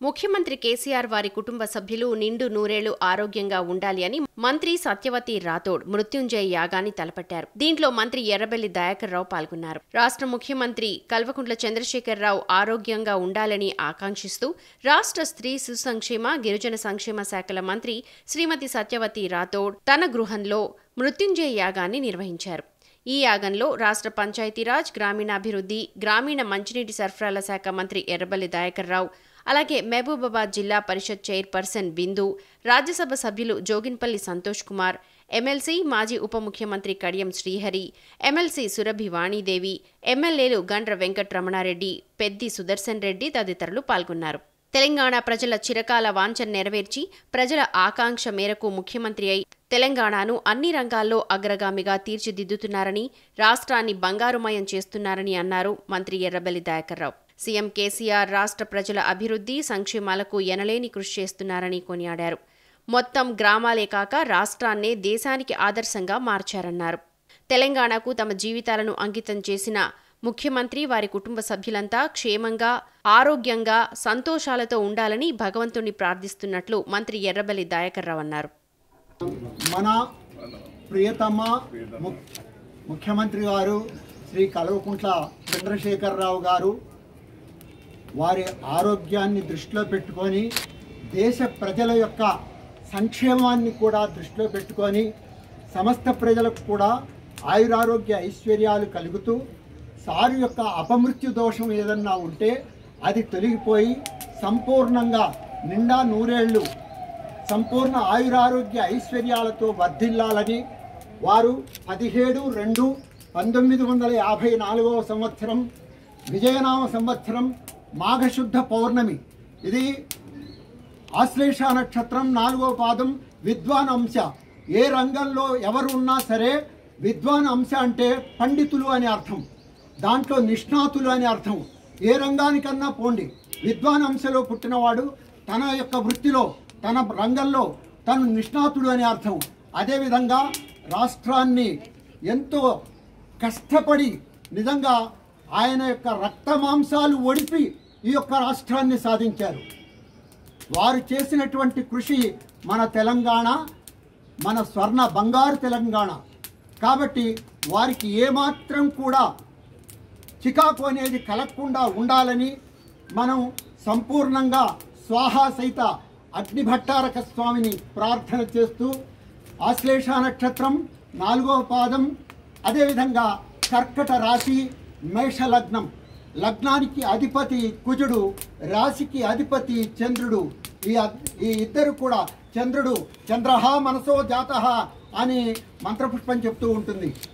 ముఖ్యమంత్రి కేసీఆర్ వారి కుటుంబ సభ్యులు నిండు నూరేళ్లు ఆరోగ్యంగా ఉండాలి అని మంత్రి సత్యవతి రాథోడ్ మృత్యుంజయ యాగాన్ని తలపట్టారు దీంట్లో మంత్రి ఎర్రబెల్లి దయాకర్ రావు పాల్గొన్నారు రాష్ట్ర ముఖ్యమంత్రి కల్వకుంట్ల చంద్రశేఖరరావు ఆరోగ్యంగా ఉండాలని ఆకాంక్షిస్తూ రాష్ట్ర స్త్రీ శిశు సంక్షేమ గిరిజన సంక్షేమ శాఖల మంత్రి శ్రీమతి సత్యవతి రాథోడ్ తన గృహంలో మృత్యుంజయ యాగాన్ని నిర్వహించారు ఈ యాగంలో రాష్ట్ర పంచాయతీరాజ్ గ్రామీణాభివృద్ధి గ్రామీణ మంచినీటి సరఫరాల శాఖ మంత్రి ఎర్రబల్లి దయాకర్ రావు అలాగే మహబూబాబాద్ జిల్లా పరిషత్ చైర్పర్సన్ బిందు రాజ్యసభ సభ్యులు జోగిన్పల్లి సంతోష్ కుమార్ ఎమ్మెల్సీ మాజీ ఉప ముఖ్యమంత్రి కడియం శ్రీహరి ఎమ్మెల్సీ సురభి వాణీదేవి ఎమ్మెల్యేలు గండ్ర వెంకట్రమణారెడ్డి పెద్ది సుదర్శన్ రెడ్డి తదితరులు పాల్గొన్నారు తెలంగాణ ప్రజల చిరకాల వాంఛన నెరవేర్చి ప్రజల ఆకాంక్ష మేరకు ముఖ్యమంత్రి అయి తెలంగాణను అన్ని రంగాల్లో అగ్రగామిగా తీర్చిదిద్దుతున్నారని రాష్ట్రాన్ని బంగారుమయం చేస్తున్నారని అన్నారు మంత్రి ఎర్రబెల్లి దయాకర్రావు సీఎం కేసీఆర్ రాష్ట్ర ప్రజల అభివృద్ధి సంక్షేమాలకు ఎనలేని కృషి చేస్తున్నారని కొనియాడారు మొత్తం గ్రామాలే కాక రాష్ట్రాన్నే దేశానికి ఆదర్శంగా మార్చారన్నారు తెలంగాణకు తమ జీవితాలను అంకితం చేసిన ముఖ్యమంత్రి వారి కుటుంబ సభ్యులంతా క్షేమంగా ఆరోగ్యంగా సంతోషాలతో ఉండాలని భగవంతుణ్ణి ప్రార్థిస్తున్నట్లు మంత్రి ఎర్రబెల్లి దయాకర్రావు అన్నారు మన ప్రియతమ ము- ముఖ్యమంత్రి గారు శ్రీ కల్వకుంట్ల చంద్రశేఖరరావు గారు వారి ఆరోగ్యాన్ని దృష్టిలో పెట్టుకొని దేశ ప్రజల యొక్క సంక్షేమాన్ని కూడా దృష్టిలో పెట్టుకొని సమస్త ప్రజలకు కూడా ఆయురారోగ్య ఐశ్వర్యాలు కలుగుతూ సారు యొక్క అపమృత్యు దోషం ఏదన్నా ఉంటే అది తొలగిపోయి సంపూర్ణంగా నిండా నూరేళ్లు సంపూర్ణ ఆయురారోగ్య ఐశ్వర్యాలతో వర్ధిల్లాలని వారు పదిహేడు రెండు పంతొమ్మిది వందల యాభై నాలుగవ సంవత్సరం విజయనామ సంవత్సరం మాఘశుద్ధ పౌర్ణమి ఇది ఆశ్లేష నక్షత్రం నాలుగో పాదం విద్వాన్ అంశ ఏ రంగంలో ఎవరు ఉన్నా సరే విద్వాన్ అంశ అంటే పండితులు అని అర్థం దాంట్లో నిష్ణాతులు అని అర్థం ఏ రంగానికన్నా పోండి విద్వాన్ అంశలో పుట్టినవాడు తన యొక్క వృత్తిలో తన రంగంలో తను నిష్ణాతుడు అని అర్థం అదేవిధంగా రాష్ట్రాన్ని ఎంతో కష్టపడి నిజంగా ఆయన యొక్క రక్త మాంసాలు ఒడిపి ఈ యొక్క రాష్ట్రాన్ని సాధించారు వారు చేసినటువంటి కృషి మన తెలంగాణ మన స్వర్ణ బంగారు తెలంగాణ కాబట్టి వారికి ఏమాత్రం కూడా చికాకు అనేది కలగకుండా ఉండాలని మనం సంపూర్ణంగా స్వాహా సహిత అగ్నిభట్టారక స్వామిని ప్రార్థన చేస్తూ ఆశ్లేష నక్షత్రం నాలుగవ పాదం అదేవిధంగా కర్కట రాశి మేష లగ్నం లగ్నానికి అధిపతి కుజుడు రాశికి అధిపతి చంద్రుడు ఈ అద్- ఈ ఇద్దరు కూడా చంద్రుడు చంద్రహ మనసో జాతహ అని మంత్రపుష్పం చెప్తూ ఉంటుంది